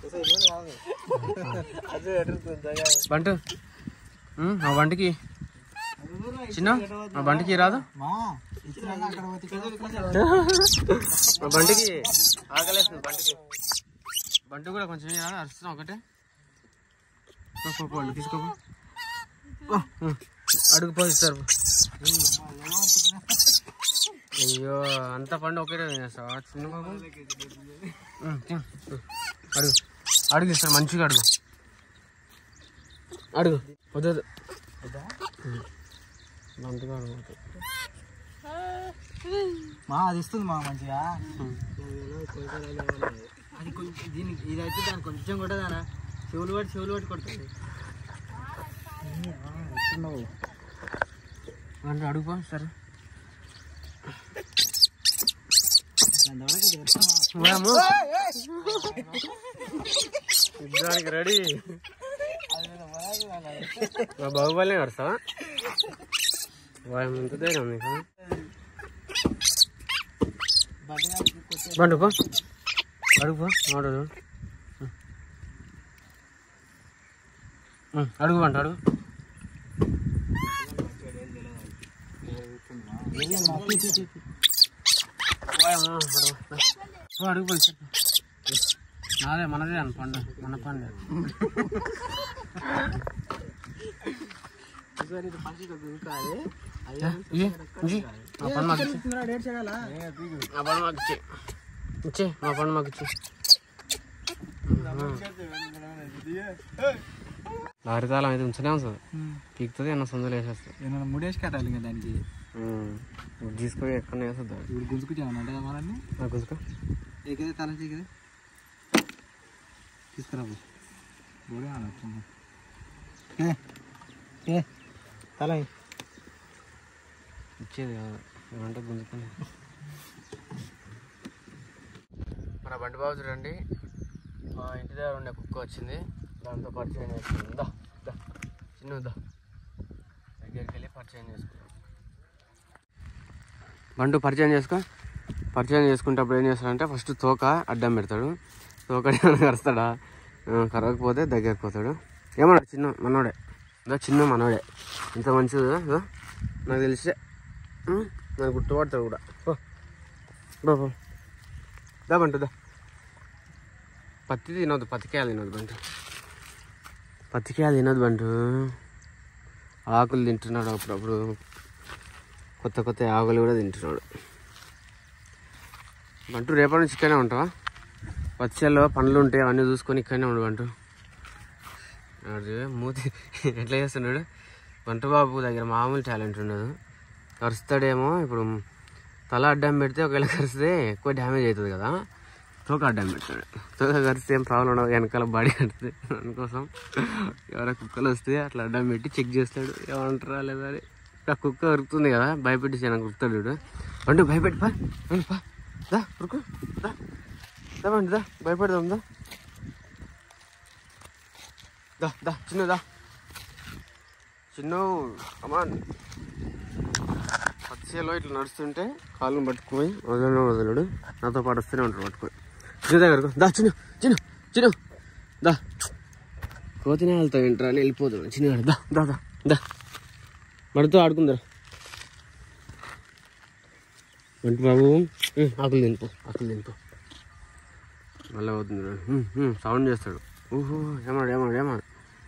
బంటు ఉమ్, ఆ బంటికి చిన్న ఆ బంటికి రాదు ఆ బంటికి ఆకలేస్తుంది బంటికి బంటు కూడా కొంచెం రాదు అరుస్తున్నావు ఒకటే పో, పో, పో, తీసుకో పో. పో, ఉమ్, అడుగు పోయిస్తారు అయ్యో అంత పండు ఒకే తినేస్తావా చిన్న బాబు ఉమ్, తిను, ఉమ్, అడుగు అడుగు ఇస్తారు మంచిగా అడుగు అడుగు వద్దు మంచిగా అడుగు మా అది ఇస్తుంది మా మంచిగా అది కొంచెం దీనికి ఇది అయితే దాని కొంచెం కూడా దానా చెవులు పట్టి చెవులు పట్టి కొడుతుంది అంటే అడుగుపో సరే వాము. యుద్ధానికి రెడీ మా బాహుబలి వస్తావా వాయం ఎంత ధైర్యం నీకు బండు పో అడుగు పో అడుగు అడుగు బంట అడుగు వాయమ్మ, అడుగు. పో, అడుగు పోయి చెప్పు. నాదే మనదే అని పండు మన పండు ఇయ్యి, ఇయ్యి. ఆ పండు మాకు ఇచ్చి. ఆ పండు మాకు ఇచ్చి ఇచ్చే మా పండు మాకు ఇచ్చి లారీ తాళం అయితే ఉంచనే ఉంటుంది పీకుతుంది అన్న సొందలు వేసేస్తుంది ఏమన్నా ముడేసి కట్టాలి ఇంకా దానికి తీసుకొని ఎక్కడ వేస్తుంది ఇప్పుడు గుంజుకుంటామంటే మనల్ని నాకు గుంజుకో ఏకదే తల చేయకదే తీసుకురా పో. బోడే అనొచ్చు ఏ ఏ తల ఇయ్యి. ఇచ్చేది కాదు ఏమంటే గుంజుకొని మన బండి బాబు చూడండి మా ఇంటి దగ్గర ఉండే కుక్క వచ్చింది దాంతో పరిచయం చేసుకుందాం దా దా చిన్న దా దగ్గరికి వెళ్ళి పరిచయం చేసుకుందాం బండు పరిచయం చేసుకో పరిచయం చేసుకుంటప్పుడు ఏం చేస్తాడంటే ఫస్ట్ తోక అడ్డం పెడతాడు తోక కరుస్తాడా ఆ, కరగకపోతే దగ్గరికి పోతాడు ఏమన్నాడు చిన్న మనోడే ఇదో చిన్న మనోడే ఇంత మంచిది ఇదో నాకు తెలిసే ఉం, నాకు గుర్తుపడతాడు కూడా పో బా పో దా బంటు దా పత్తి తినొద్దు పత్తికాయలు తినొద్దు బంటు పత్తికాయలు తినొద్దు బంటు ఆకులు తింటున్నాడు అప్పుడప్పుడు కొత్త కొత్త ఆకులు కూడా తింటున్నాడు బంటు రేపటి నుంచి ఇక్కడనే ఉంటావా పచ్చల్లో పండ్లు ఉంటాయి అవన్నీ చూసుకొని ఇక్కడనే ఉండు బంటు వాడు మూతి ఎట్లా చేస్తున్నాడు బంటు బాబు దగ్గర మామూలు టాలెంట్ ఉండదు కరుస్తాడేమో ఇప్పుడు తల అడ్డం పెడితే ఒకవేళ కరిస్తే ఎక్కువ డ్యామేజ్ అవుతుంది కదా తోక అడ్డం పెడతాడు తోక కరిస్తే ఏం ప్రాబ్లం ఉండదు వెనకాల బాడీ కడుతుంది దానికోసం ఎవరైనా కుక్కలు వస్తే అట్లా అడ్డం పెట్టి చెక్ చేస్తాడు ఏమంటారా లేదా అని ఆ కుక్క ఉరుకుతుంది కదా భయపెట్టి నాకు ఉరుకుతాడు చూడు బండు భయపెట్టి పా బండు పా దా ఉరుకు దా దా బండి దా భయపెడదాం దా దా దా చిన్న దా చిన్న అమాన్ పచ్చలో ఇట్లా నడుస్తుంటే కాళ్ళను పట్టుకుపోయి వదలడు వదలడు నాతో పాటు వస్తూనే ఉంటాడు పట్టుకొని చిన్న దగ్గరకు దా చిన్న చిన్న చిన్న దా కోతినే వెళ్తావు ఏంట్రా అని వెళ్ళిపోతాడు చిన్నగాడు దా దా దా దా మడితో ఆడుకుందరు వంటి బాబు ఉమ్, ఆకులు తినిపో ఆకులు తినిపో మళ్ళీ అవుతుంది చూడు. ఉమ్, ఉమ్, సౌండ్ చేస్తాడు ఊహో ఏమాడు ఏమాడు ఏమాడు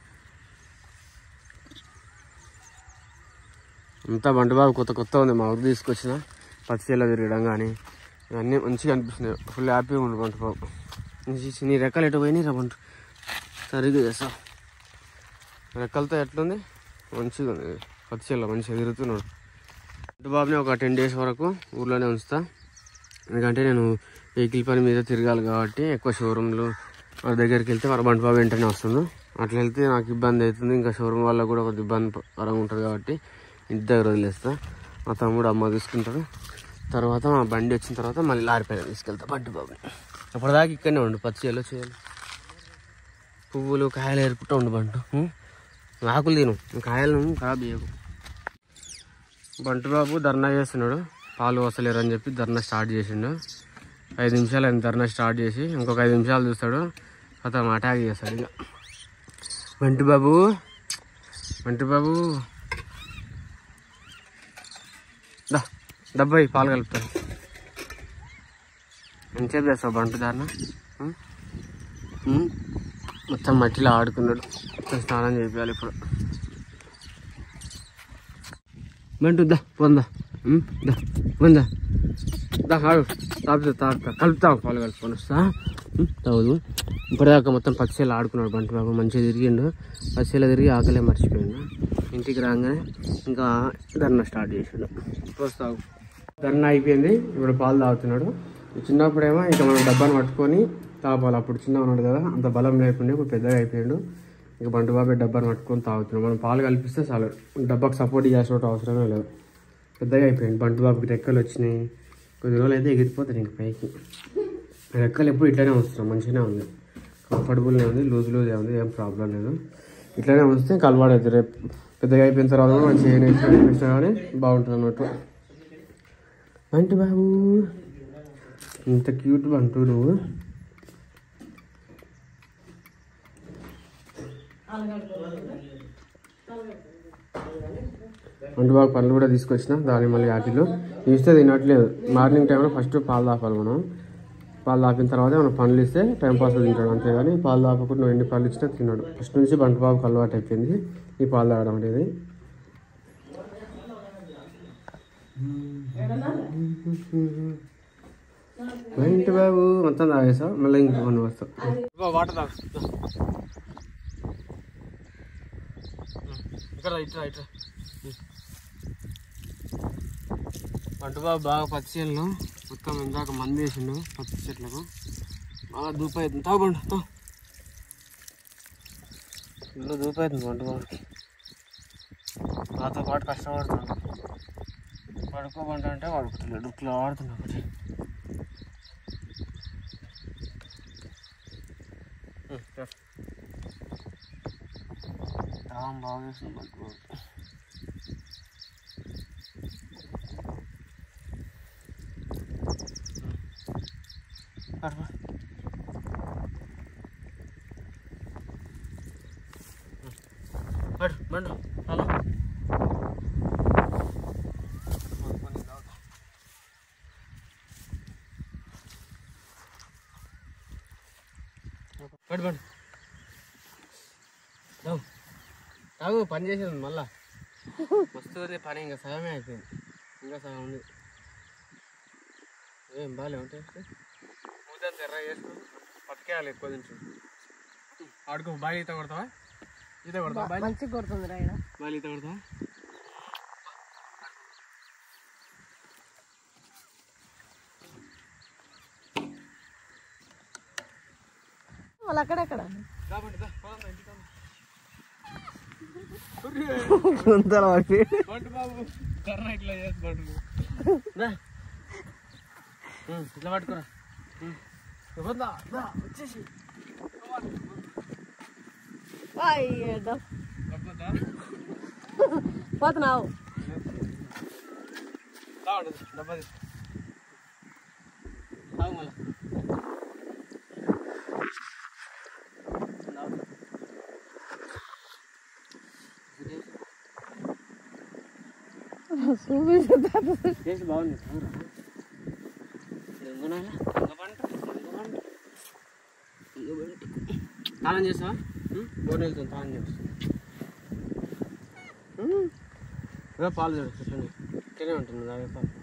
అంతా బంటి బాబు కొత్త కొత్త ఉంది మా ఊరు తీసుకొచ్చిన పచ్చిచేలో తిరగడం కానీ ఇవన్నీ మంచిగా అనిపిస్తున్నాయి ఫుల్ హ్యాపీగా ఉండు బంటి బాబు నీ- నీ రెక్కలు ఎటు పోయినాయి రా బంటు సరిగ్గా చేస్తావు రెక్కలతో ఎట్లుంది మంచిగా ఉంది పచ్చిచేలో మంచిగా తిరుగుతున్నాడు బంటి బాబుని ఒక టెన్ డేస్ వరకు ఊర్లోనే ఉంచుతా ఎందుకంటే నేను వెహికల్ పని మీద తిరగాలి కాబట్టి ఎక్కువ షోరూమ్లు వాళ్ళ దగ్గరికి వెళ్తే మరి బంటి బాబు వెంటనే వస్తుంది అట్లా వెళ్తే నాకు ఇబ్బంది అవుతుంది ఇంకా షోరూమ్ వాళ్ళకు కూడా కొద్దిగా ఇబ్బంది పరంగా ఉంటుంది కాబట్టి ఇంటి దగ్గర వదిలేస్తా మా తమ్ముడు అమ్మ తీసుకుంటాడు తర్వాత మా బండి వచ్చిన తర్వాత మళ్ళీ లారీ పైన తీసుకెళ్తా బంటి బాబుని అప్పటిదాకా ఇక్కడనే ఉండు పచ్చి చేయాలో చేయాలి పువ్వులు కాయలు ఏరుకుంటూ ఉండు బంటు ఉం? ఆకులు తిను కాయలను ఖరాబ్ చేయకు బంటు బాబు ధర్నా చేస్తున్నాడు పాలు వస్తలేరు అని చెప్పి ధర్నా స్టార్ట్ చేసిండు ఐదు నిమిషాలు ఆయన ధర్నా స్టార్ట్ చేసి ఇంకొక ఐదు నిమిషాలు చూస్తాడు అతను అటాక్ చేస్తాడు ఇక బంటి బాబు బంటి బాబు దా డబ్బాయి పాలు కలుపుతాను ఎంతసేపు చేస్తావు బంటు దారిన ఉం? ఉం? మొత్తం మట్టిలో ఆడుకున్నాడు మొత్తం స్నానం చేయాలి ఇప్పుడు బంటు దా పొందా దా పొందా దా ఆడు తాపుతా తాపుతా కలుపుతావు పాలు కలుపుకొని వస్తా ఉం? తాగుదు ఇప్పటిదాకా మొత్తం పక్షిలో ఆడుకున్నాడు బంటి బాబు మంచిగా తిరిగిండు పక్షిలో తిరిగి ఆకలే మర్చిపోయిండు ఇంటికి రాగానే ఇంకా ధర్నా స్టార్ట్ చేసాడు పోస్తావు ధర్నా అయిపోయింది ఇప్పుడు పాలు తాగుతున్నాడు చిన్నప్పుడేమో ఇక మనం డబ్బాను పట్టుకొని తాపాలి అప్పుడు చిన్న ఉన్నాడు కదా అంత బలం లేకుండా ఇప్పుడు పెద్దగా అయిపోయాడు ఇక బంటు బాబు డబ్బాను పట్టుకొని తాగుతున్నాడు మనం పాలు కల్పిస్తే చాలు డబ్బాకు సపోర్ట్ చేసేట అవసరమే లేదు పెద్దగా అయిపోయింది బంటు బాబుకి రెక్కలు వచ్చినాయి కొద్ది రోజులు అయితే ఎగిరిపోతాడు ఇంక పైకి రెక్కలు ఎప్పుడు ఇట్లానే వస్తున్నాం మంచిగానే ఉంది కంఫర్టబుల్నే ఉంది లూజ్ లూజే ఉంది ఏం ప్రాబ్లం లేదు ఇట్లానే ఉంచితే ఇంకా అలవాటు అవుతుంది రేపు పెద్దగా అయిపోయిన తర్వాత కూడా మంచిగా ఏం వేసినా కానీ బాగుంటుంది అన్నట్టు బంటు బాబు ఇంత క్యూట్ బంటు నువ్వు బంటు బాబు పనులు కూడా తీసుకొచ్చిన దాని మళ్ళీ ఆటిలో ఇస్తే తినట్లేదు మార్నింగ్ టైంలో ఫస్ట్ పాలు తాపాలి మనం పాలు తాపిన తర్వాత మనం పనులు ఇస్తే టైం పాస్ తింటాడు అంతేగాని పాలు తాపకుండా నువ్వు ఎన్ని పాలు ఇచ్చినా తిన్నాడు ఫస్ట్ నుంచి బంటు బాబుకి అలవాటు అయిపోయింది ఈ పాలు తాగడం అనేది ఏంటి బాబు మొత్తం తాగేసావు మళ్ళీ ఇంకో కొన్ని వస్తావు వాటర్ తాగు ఇక్కడ ఇట్రా ఇట్రా పంట బాబు బాగా పచ్చి చెట్లు మొత్తం ఇందాక మంది వేసిండు పచ్చి చెట్లకు బాగా దూపు అవుతుంది తాగు పండు తా ఇల్లు దూపు అవుతుంది పంట బాబుకి నాతో పాటు కష్టపడుతున్నాడు పడుకోబండి అంటే పడుకుంటలేడు ఇట్లా ఆడుతున్నా ఒకటి దాహం బాగా వేస్తుంది పంట బాబు పడు పడు బండు హలో పడు పడు తాగు తాగు పని చేసేది మళ్ళా మస్తు ఉంది పని ఇంకా సగమే అయిపోయింది ఇంకా సగం ఉంది ఏం బాగాలే ఉంటాయి మూత తెర్ర చేసుకుని పట్టుకేయాలి ఎక్కువ తింటు ఆడుకో బాగా ఈత కొడతావా ఈత కొడతావా బాగా మంచిగా కొడుతుంది రాయన బాగా ఈత కొడతావా వాళ్ళు అక్కడెక్కడ కాబట్టి దా, పోదాం ఇంటికి పోదాం. గుంతలు పట్టి బంటు బాబు కర్ర ఇట్లా చేసి బంటు దా. ఉం, ఇట్లా పట్టుకోరా ఉం. ఇవ్వద్దు, దా, దా, వచ్చేసి అయ్యేద్దాం వద్దా? పోతున్నావు దా ఉండు, డబ్బా తీసుకో తాగు మళ్ళా టేస్ట్ బాగుంది తాగురా. దొంగనాయన, దొంగబంట, దొంగబంట. దొంగబంటి. తాళం చేస్తావా బోర్డు వెళ్తుంది తాళం చేస్తా ఇదో పాలు చూడు ఇట్లనే ఇట్లనే ఉంటుంది తాగే పాలు